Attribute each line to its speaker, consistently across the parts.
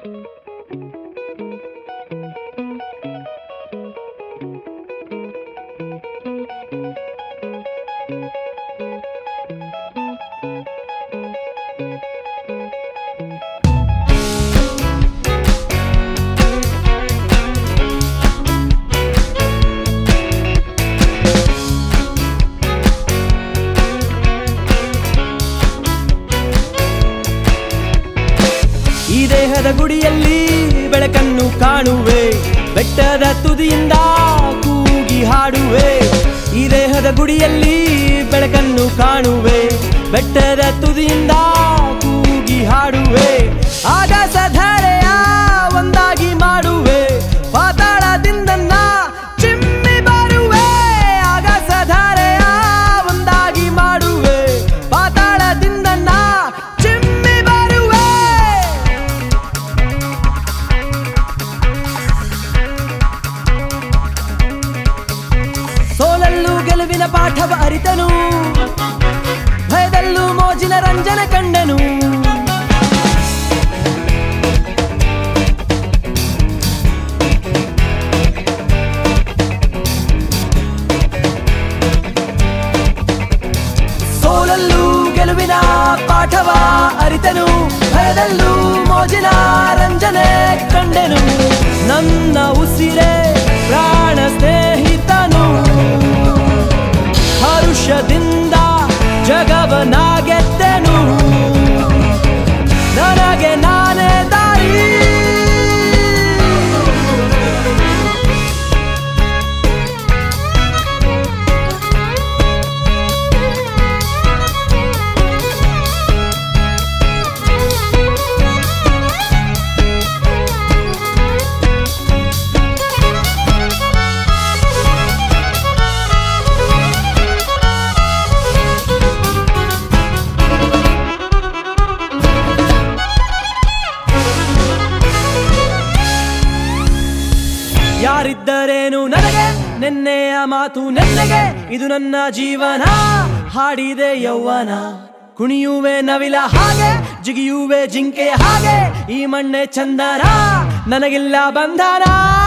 Speaker 1: ಈ ದೇಹದ ಗುಡಿಯಲ್ಲಿ ಬೆಳಕನ್ನು ಕಾಣುವೆ ಬೆಟ್ಟದ ತುದಿಯಿಂದ ಕೂಗಿ ಹಾಡುವೆ ಈ ದೇಹದ ಗುಡಿಯಲ್ಲಿ ಬೆಳಕನ್ನು ಕಾಣುವೆ ಬೆಟ್ಟದ ತುದಿಯಿಂದ ಕೂಗಿ ಹಾಡುವೆ ಆಗಸಧರೆಯ ಒಂದಾಗಿ ಮಾಡುವೆ ಪಾತಾಳದಿಂದ ಚಿಮ್ಮಿ ಬರುವೆ ಆಗಸಧರೆಯ ಒಂದಾಗಿ ಮಾಡುವೆ ಪಾತಾಳದಿಂದ ಚಿಮ್ಮಿ ಬರುವೆ ಸೋಲಲ್ಲೂ ಗೆಲುವಿನ ಪಾಠವ ಅರಿತನು ಭಯದಲ್ಲೂ ಮೋಜಿನ ರಂಜನ ಕಂಡನು ಸೋಲಲ್ಲೂ ಗೆಲುವಿನ ಪಾಠವ ಅರಿತನು ಭಯದಲ್ಲೂ ಮೋಜಿನ ರಂಜನೆ ಕಂಡೆನು ನನ್ನ ಉಸಿರೇ ಪ್ರಾಣ ಸ್ನೇಹಿತನು ಹರುಷದಿಂದ ಜಗವನ ಗೆದ್ದೆನು ನನಗೆ ನಾನೇ ದಾರಿ ಯಾರಿದ್ದರೇನು ನನಗೆ ನೆನ್ನೆಯ ಮಾತು ನೆನ್ನೆಗೆ ಇದು ನನ್ನ ಜೀವನ ಹಾಡಿದೆ ಯೌವನ ಕುಣಿಯುವೆ ನವಿಲ ಹಾಗೆ ಜಿಗಿಯುವೆ ಜಿಂಕೆ ಹಾಗೆ ಈ ಮಣ್ಣೆ ಚಂದನ ನನಗಿಲ್ಲ ಬಂಧನ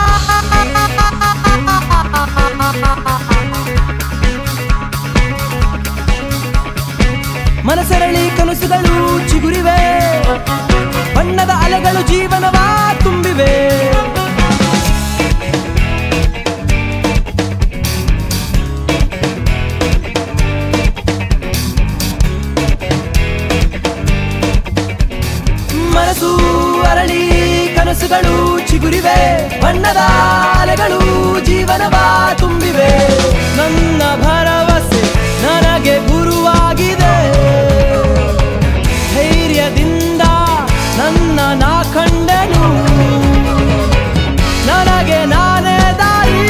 Speaker 1: ಮನಸರಳಿ ಕನಸುಗಳು ಚಿಗುರಿವೆ ಬಣ್ಣದ ಅಲೆಗಳು ಜೀವನವ ತುಂಬಿವೆ ಮನಸ್ಸು ಅರಳಿ ಕನಸುಗಳು ಚಿಗುರಿವೆ ಬಣ್ಣದ ಅಲೆಗಳು ಜೀವನವ ತುಂಬಿವೆ ನನ್ನ ಭರವಸೆ ನನಗೆ ಗುರುವಾಗಿದೆ ಧೈರ್ಯದಿಂದ ನನ್ನ ನಾ ಕಂಡನು ನನಗೆ ನಾನೇ ದಾರಿ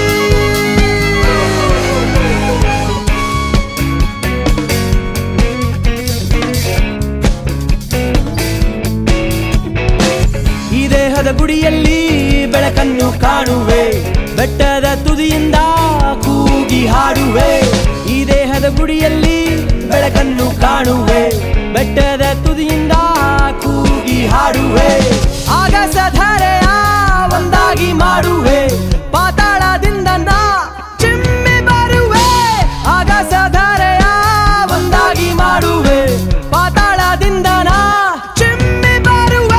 Speaker 1: ಈ ದೇಹದ ಗುಡಿಯಲ್ಲಿ ಬೆಳಕನ್ನು ಕಾಣುವೆ ಬೆಟ್ಟದ ತುದಿಯಿಂದ ಕೂಗಿ ಹಾಡುವೆ ಈ ದೇಹದ ಗುಡಿಯಲ್ಲಿ ಬೆಳಕನ್ನು ಕಾಣುವೆ ಬೆಟ್ಟದ ತುದಿಯಿಂದ ಕೂಗಿ ಹಾಡುವೆ ಆಗಸಧರೆಯ ಒಂದಾಗಿ ಮಾಡುವೆ ಪಾತಾಳದಿಂದ ನಾ ಚಿಮ್ಮಿ ಬರುವೆ ಆಗಸಧರೆಯ ಒಂದಾಗಿ ಮಾಡುವೆ ಪಾತಾಳದಿಂದ ನಾ ಚಿಮ್ಮಿ ಬರುವೆ